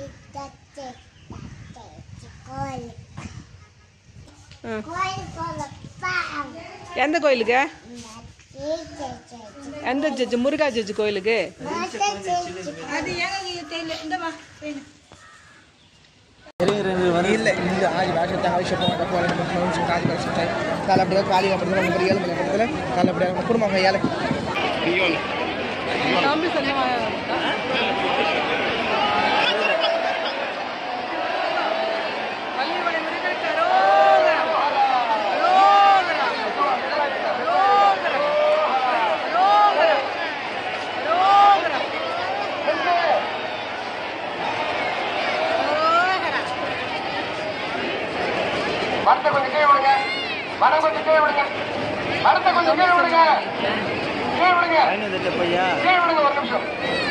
ம். கோயில் எந்த கோயிலுக்கு எந்த ஜட்ஜு முருகா ஜட்ஜு கோயிலுக்கு ಇಲ್ಲ ಇಂದು ಆದಿ ಭಾಷೆ ಆಯುಷ್ಯಪ್ಪ ಕಾಲಿ ಭಾಷೆ ಕಾಲಪಡಿಯ ಕಾಲಿ ಪಡೆದ ನಂಬರ್ ಏಳು ಮನೆ ಪಡೆದ ಕಾಲಪಡಿಯ ಕುಟುಂಬ ಏಳು தம்பி சொன்னா மரத்தை கொஞ்சம் கீழே விடுங்க மரம் கொஞ்சம் கீழே விடுங்க மரத்தை கொஞ்சம் கீழே விடுங்க கீழே விடுங்க கீழே விடுங்க ஒரு நிமிஷம்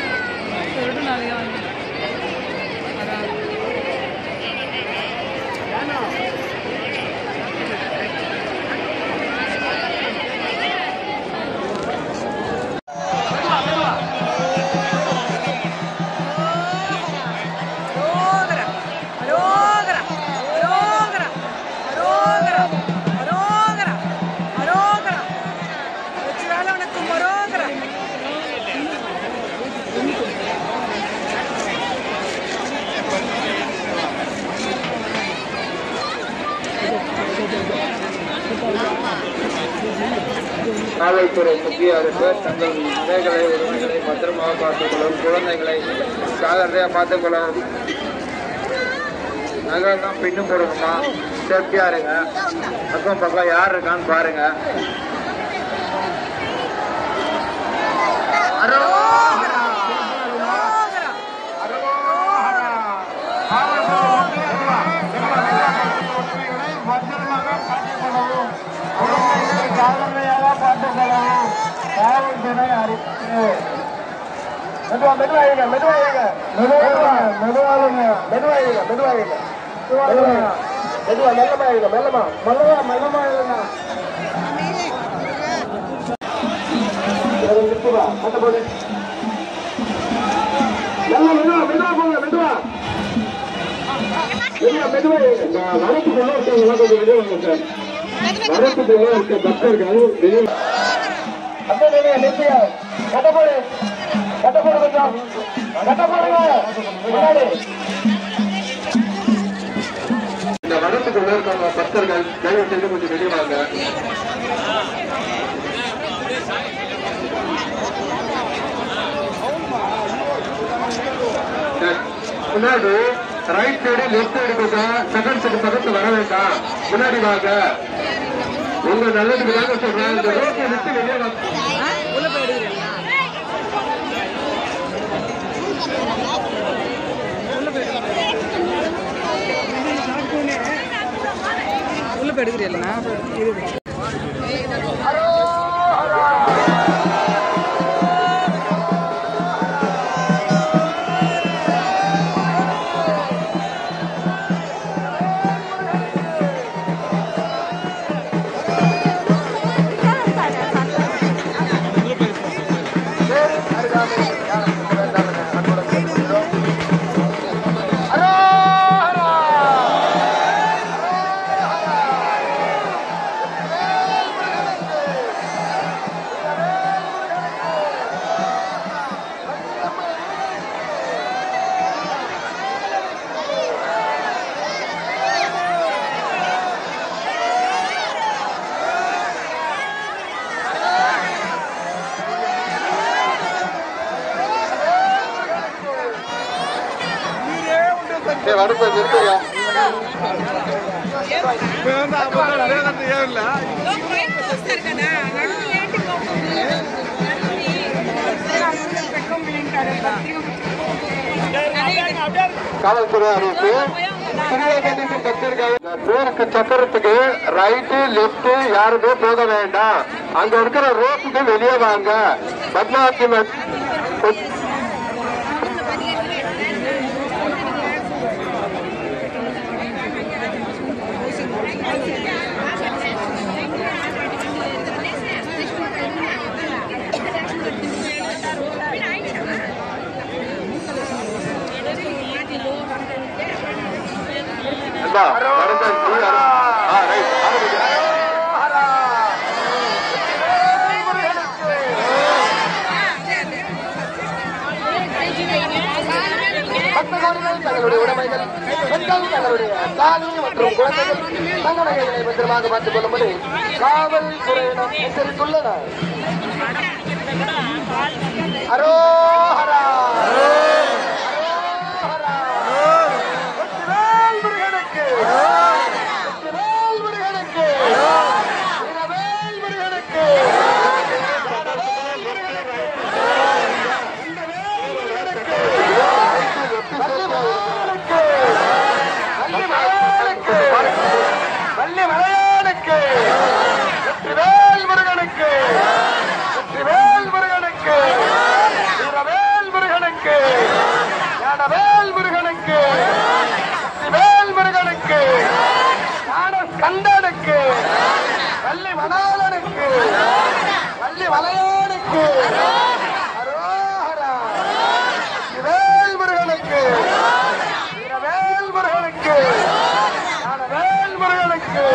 காவல்துறை முக்கிய அரசு தங்கள் நகைகளை உரிமைகளை பத்திரமாக பார்த்துக்கொள்ளும் குழந்தைகளை ஜாகிரதையா பார்த்துக்கொள்ளும் நகைலாம் பின்னும் போடணுமா சேஃப்டியா இருங்க பக்கம் பக்கம் யார் இருக்கான்னு பாருங்க ஜாகிரதையாக பார்த்துக்கொள்ளவும் காவல்துறை அறிவிப்பு மெதுவா மெதுவாக மெதுவாக மெதுவாக மெதுவாக மெதுவாக மெதுவாக மெதுவா மெல்லமா இருங்க மெல்லமா மெல்லமா மெல்லமா இருங்க நிறுத்துவா மத்த போது மெல்ல மெதுவா மெதுவா போங்க மெதுவா மெதுவா மெதுவா இருங்க வரத்துக்குள்ள இருக்கவங்க கொஞ்சம் வெளியே வாங்க சார் வரத்துக்குள்ள இருக்க பக்தர்கள் வெளியே அப்படியே நிறுத்தியா கட்ட போடு கட்ட போடு கொஞ்சம் கட்ட போடுங்க முன்னாடி இந்த வனத்துக்குள்ள இருக்க பக்தர்கள் தயவு செய்து கொஞ்சம் வெளியே வாங்க சரி. முன்னாடி ரைட் சைடு லெஃப்ட் சைடு கொஞ்சம் செகண்ட் சைடு பக்கத்து வர வேண்டாம் முன்னாடி வாங்க உங்க நல்லதுக்கு தாங்க சொல்றேன் இந்த ரோட்டை விட்டு வெளியே வாங்க உள்ள போய் எடுக்கிறீங்களா வடத்தை நிறுத்துங்க காவல்துறை அறிவிப்பு திருவேங்கடேசன் பக்தர்கள் இந்த பேருக்கு சக்கரத்துக்கு ரைட்டு லெப்ட் யாருமே போக வேண்டாம் அங்க இருக்கிற ரோட்டுக்கு வெளியே வாங்க பத்மாவதி ம- இந்தா, நடந்த நீ அரு- ஆ, ரைட். ஆரம்பிங்க. பக்தகோடிகள் தங்களுடைய உடைமைகள் பெண்கள் தங்களுடைய தாலி மற்றும் குழந்தைகள் தங்கநகைகளை பத்திரமாக பார்த்துக் கொள்ளும்படி காவல்துறையினர் எச்சரித்துள்ளனர் அரோஹரா அரோஹரா வெற்றிவேல் முருகனுக்கு வெற்றிவேல் முருகனுக்கு வீரவேல் முருகனுக்கு வள்ளி மலையானுக்கு வெற்றிவேல் முருகனுக்கு வெற்றிவேல் முருகனுக்கு வீரவேல் முருகனுக்கு ஞானவேல் முருகனுக்கு வெற்றிவேல் முருகனுக்கு ஞான கண்டனுக்கு வள்ளி மணாலனுக்கு வள்ளி மலையானுக்கு அரோஹரா வேல் முருகனுக்கு வீரவேல் முருகனுக்கு ஞானவேல் முருகனுக்கு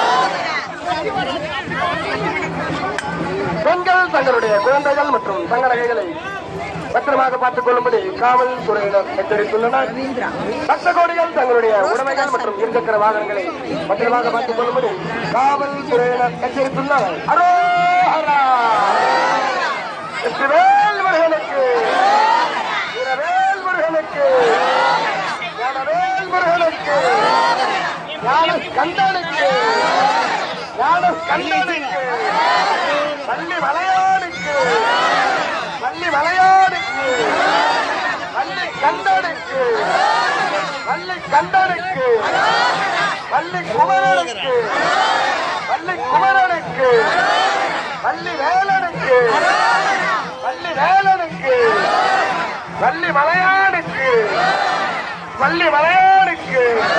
பெண்கள் தங்களுடைய குழந்தைகள் மற்றும் தங்க நகைகளை பத்திரமாக பார்த்துக் கொள்ளும்படி காவல்துறையினர் எச்சரித்துள்ளனர் பக்த கோடிகள் தங்களுடைய உடைமைகள் மற்றும் இருசக்கர வாகனங்களை பத்திரமாக பார்த்துக் கொள்ளும்படி காவல்துறையினர் எச்சரித்துள்ளனர் அரோஹரா வெற்றிவேல் முருகனுக்கு வீரவேல் முருகனுக்கு ஞானவேல் முருகனுக்கு ஞான கண்டனுக்கு ஞான கண்டனுக்கு வள்ளி மலையானுக்கு வள்ளி மலையானுக்கு வள்ளி கண்டனுக்கு வள்ளி கண்டனுக்கு வள்ளி குமரனுக்கு வள்ளி குமரனுக்கு வள்ளி வேலனுக்கு வள்ளி வேலனுக்கு வள்ளி மலையானுக்கு வள்ளி மலையானுக்கு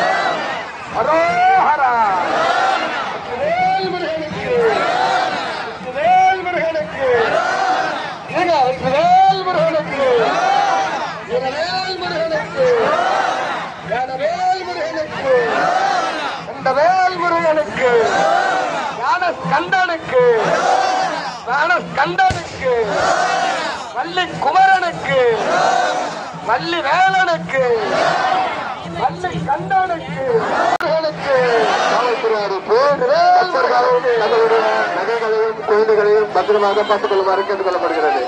அரோஹரா வேல் முருகனுக்கு வேல் முருகனுக்கு ஏங்க, வேல் முருகனுக்கு வேல் முருகனுக்கு வேல் முருகனுக்கு அந்த வேல் முருகனுக்கு ஞான கண்டனுக்கு ஞான கண்டனுக்கு வள்ளி குமரனுக்கு வள்ளி வேலனுக்கு வள்ளி கண்டனுக்கு முருகனுக்கு காவல்துறையினர் பக்தர்கள் தங்களுடைய நகைகளையும் குழந்தைகளையும் பத்திரமாக பார்த்துக் கொள்ளுமாறு கேட்டுக் கொள்ளப்படுகிறது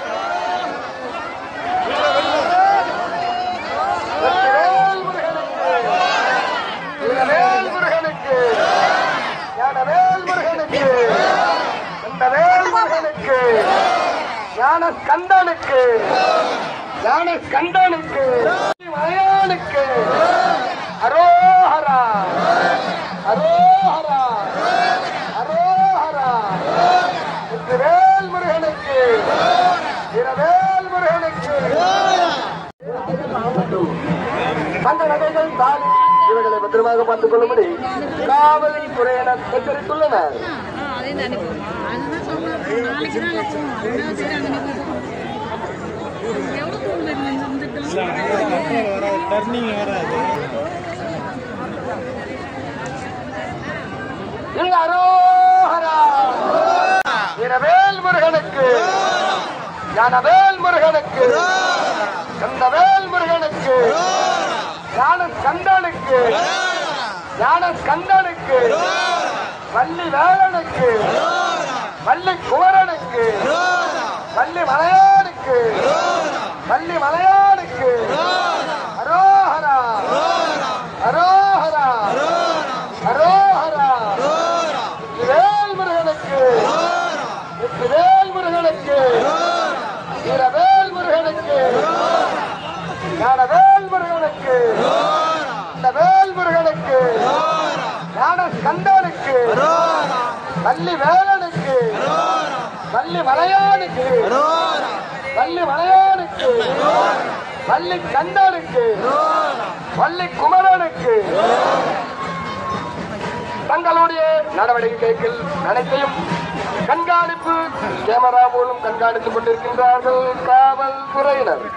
வேல் முருகனுக்கு வேல் முருகனுக்கு ஞான வேல் முருகனுக்கு அந்த வேல் முருகனுக்கு ஞான கண்டனுக்கு ஞான கண்டனுக்கு மலையானுக்கு அரோஹரா அரோஹரா அரோஹரா வேல் முருகனுக்கு இரவேல் முருகனுக்கு அந்த நகைகள் தாலி இவர்களை பத்திரமாக பார்த்துக் கொள்ளும்படி காவல்துறையினர் எச்சரித்துள்ளனர் அதுதான் சொல்றேன் நாளைக்கு தான் போகணும் சரி அங்கே எவ்வளோ தூரம் இருந்துட்டு டர்னிங் வராது இல்ல அரோஹரா இரவேல் முருகனுக்கு ஞானவேல் முருகனுக்கு கந்தவேல் முருகனுக்கு ஞான கண்டனுக்கு ஞான கண்டனுக்கு வள்ளி வேலனுக்கு வள்ளி குமரனுக்கு வள்ளி மலையானுக்கு வள்ளி மலையானுக்கு அரோஹரா அரோஹரா அரோஹரா வேல் முருகனுக்கு வேல் முருகனுக்கு வீரவேல் முருகனுக்கு ஞானவேல் முருகனுக்கு இந்த வேல் முருகனுக்கு ஞான கண்டனுக்கு வள்ளி வேலனுக்கு வள்ளி மலையானுக்கு வள்ளி மலையானுக்கு வள்ளி கண்டனுக்கு வள்ளி குமரனுக்கு தங்களுடைய நடவடிக்கைகள் அனைத்தையும் கண்காணிப்பு கேமரா மூலம் கண்காணித்துக் கொண்டிருக்கின்றார்கள் காவல்துறையினர்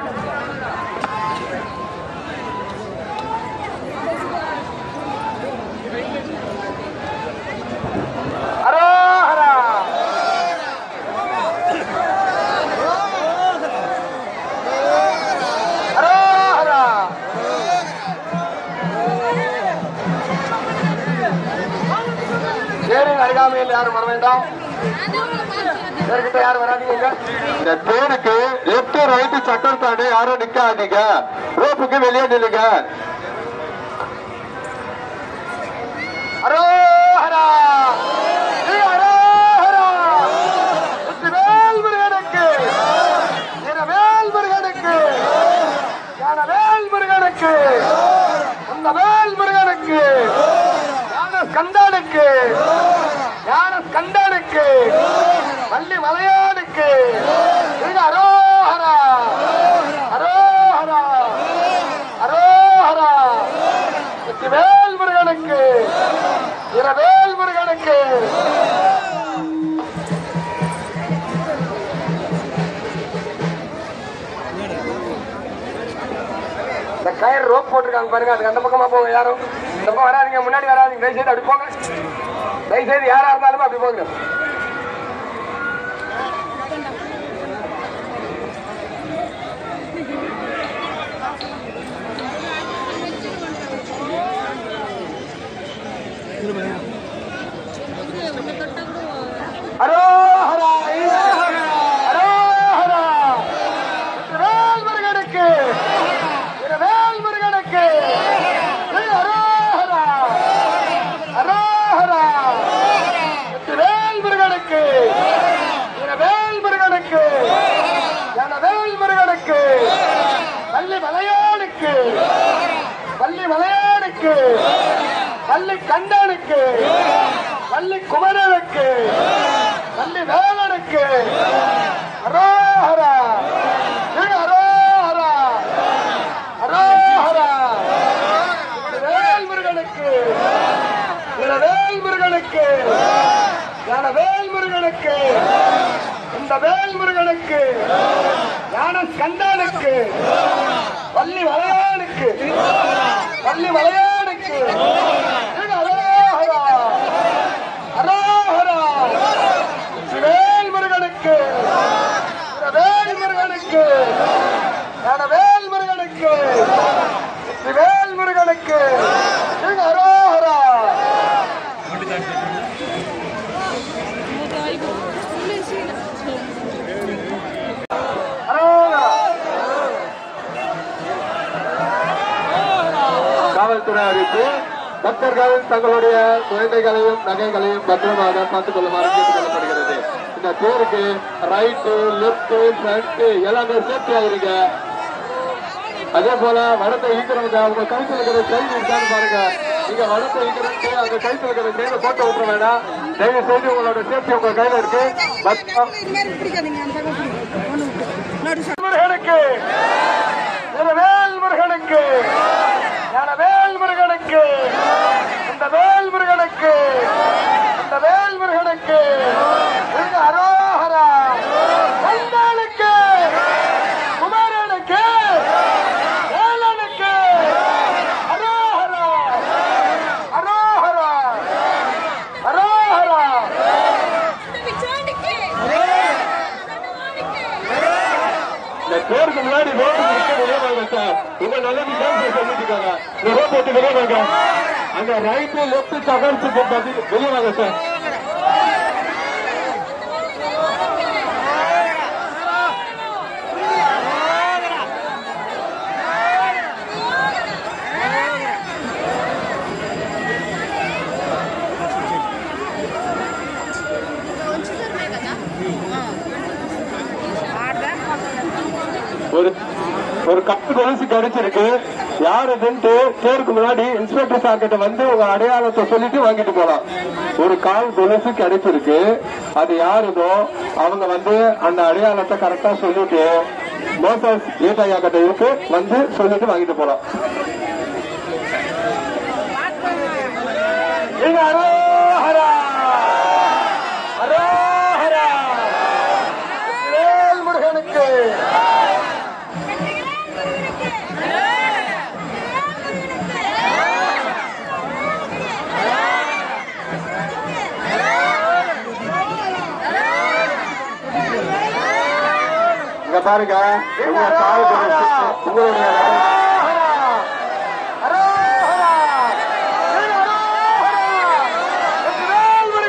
தேரின் அருகாமையில் யாரும் வர வேண்டாம் தேர்கிட்ட யாரும் வராதீங்க இங்க. இந்த தேருக்கு லெப்ட் ரைட் சக்கர் தாண்டி யாரும் நிக்காதீங்க ரோப்புக்கு வெளியே நில்லுங்க அரோஹரா ஸ்ரீ அரோஹரா வெற்றிவேல் முருகனுக்கு வீரவேல் முருகனுக்கு ஞானவேல் முருகனுக்கு வேல் முருகனுக்கு ஞான ஸ்கந்தானுக்கு ஞான ஸ்கந்தானுக்கு வள்ளி மலையானுக்கு ஸ்ரீ அரோஹரா அரோஹரா அரோஹரா வெற்றிவேல் முருகனுக்கு இரவேல் முருகனுக்கு இந்த கயிறு ரோப் போட்டிருக்காங்க பாருங்க அதுக்கு அந்த பக்கமா போங்க யாரும் இந்த பக்கம் வராதீங்க முன்னாடி வராதீங்க தயவு செய்து அப்படி போங்க தயவு செய்து யாரா இருந்தாலும் அப்படி போங்க அரோஹரா அரோஹரா வேல் முருகனுக்கு வேல் முருகனுக்கு அரோஹரா அரோஹரா வேல் முருகனுக்கு வேல் முருகனுக்கு வேல் முருகனுக்கு பள்ளி மலையானுக்கு பள்ளி மலையானுக்கு பள்ளி கண்டனுக்கு பள்ளி குமரனுக்கு பள்ளி வேலனுக்கு அரோஹரா திரு அரோஹரா அரோஹரா வேல் முருகனுக்கு வேல் முருகனுக்கு ஞான வேல் முருகனுக்கு இந்த வேல் முருகனுக்கு ஞான ஸ்கந்தானுக்கு பள்ளி வளையானுக்கு பள்ளி வளையானுக்கு திரு அரோஹரா அரோஹரா வேல் முருகனுக்கு வேல் முருகனுக்கு வேல் முருகனுக்கு வேல் முருகனுக்கு திரு அரோஹரா அரோஹரா காவல்துறை அறிவிப்பு பக்தர்கள் தங்களுடைய குழந்தைகளையும் நகைகளையும் பத்திரமாக பார்த்துக் கொள்ளுமாறு கேட்டுக் கொள்ளப்படுகிறது இந்த தேருக்கு ரைட்டு லெப்ட் ஃப்ரண்ட் எல்லாமே சேஃப்டி ஆயிருங்க அதே போல வடத்தை ஈக்கிறவங்க அவங்க கழுத்துல இருக்கிற செயின் இருக்கான்னு பாருங்க நீங்க வடத்தை ஈக்கிறவங்க அந்த கழுத்துல இருக்கிற செயினை போட்டு விட்டுற வேண்டாம் தயவு செய்து உங்களோட சேஃப்டி உங்க கையில இருக்கு பத்திரம் முருகனுக்கு வேல் முருகனுக்கு ஞான வேல் முருகனுக்கு இந்த வேல் முருகனுக்கு இந்த வேல் முருகனுக்கு இந்த அரோஹரா கந்தாளுக்கு குமாரனுக்கு வேலனுக்கு அரோஹரா அரோஹரா அரோஹரா இந்த பேருக்கு முன்னாடி ரோடு நிக்க வெளியே வாங்க சார் உங்க நல்லது தான் சொல்லிட்டு இருக்காங்க இந்த ரோட் போட்டு வெளியே வாங்க அந்த ரைட் லெப்ட் தகர்த்து போட்டு வெளியே வாங்க சார் ஒரு ஒரு கப்பு கொலுசு கிடைச்சிருக்கு யார் அதுன்ட்டு பேருக்கு முன்னாடி இன்ஸ்பெக்டர் சார் கிட்ட வந்து உங்க அடையாளத்தை சொல்லிட்டு வாங்கிட்டு போலாம் ஒரு கால் கொலுசு கிடைச்சிருக்கு அது யாருதோ அவங்க வந்து அந்த அடையாளத்தை கரெக்டா சொல்லிட்டு மோட்டார்ஸ் ஏட்டாயா கிட்ட இருக்கு வந்து சொல்லிட்டு வாங்கிட்டு போலாம் இங்க அரோஹரா அரோஹரா வேல் முருகனுக்கு இங்க பாருங்க உங்க கால் கொலுசு உங்களுடைய அரோஹரா அரோஹரா வேல்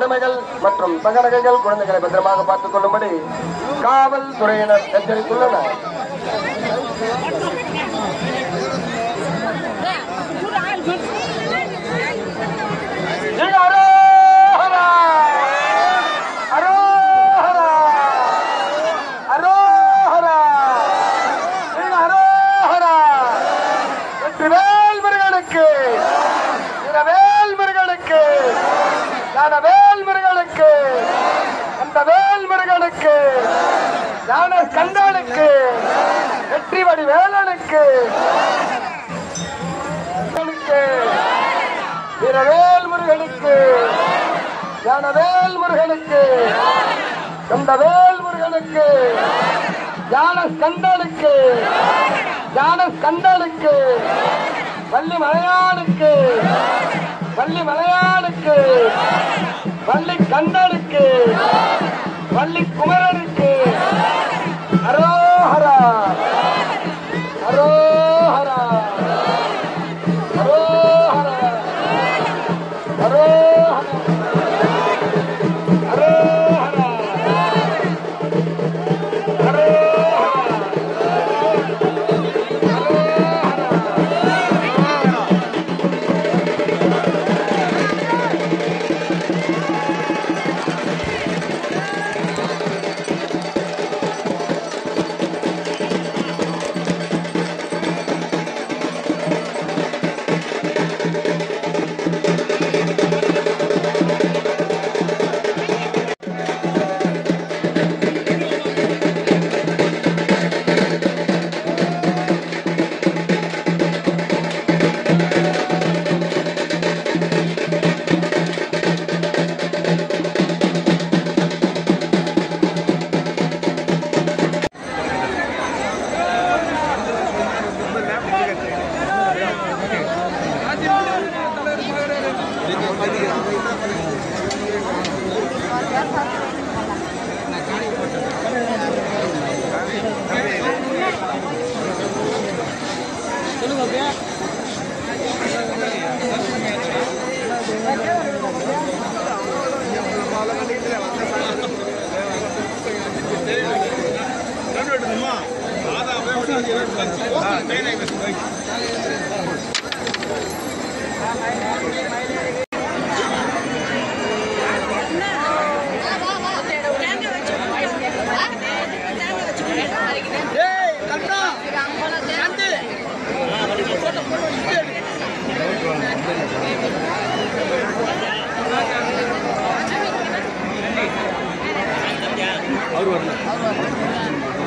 உடைமைகள் மற்றும் தகநகைகள் குழந்தைகளை பத்திரமாக பார்த்துக் கொள்ளும்படி காவல்துறையினர் எச்சரித்துள்ளனர் நீங்க அரோகரா! அரோகரா! அரோகரா! நீங்க அரோகரா! வெற்றிவேல் முருகனுக்கு வீரவேல் முருகனுக்கு ஞானவேல் முருகனுக்கு அந்த வேல் முருகனுக்கு ஞான கண்டனுக்கு வெற்றிவடி வேலனுக்கு முருகனுக்கு வீரவேல் முருகனுக்கு ஞானவேல் முருகனுக்கு கந்தவேல் முருகனுக்கு ஞான கண்டனுக்கு ஞான கண்டனுக்கு வள்ளி மலையானுக்கு வள்ளி மலையானுக்கு வள்ளி கண்டனுக்கு வள்ளி குமரனுக்கு அரோஹரா அரோஹரா அரோஹரா அரோஹரா அரோஹரா அவர் வரல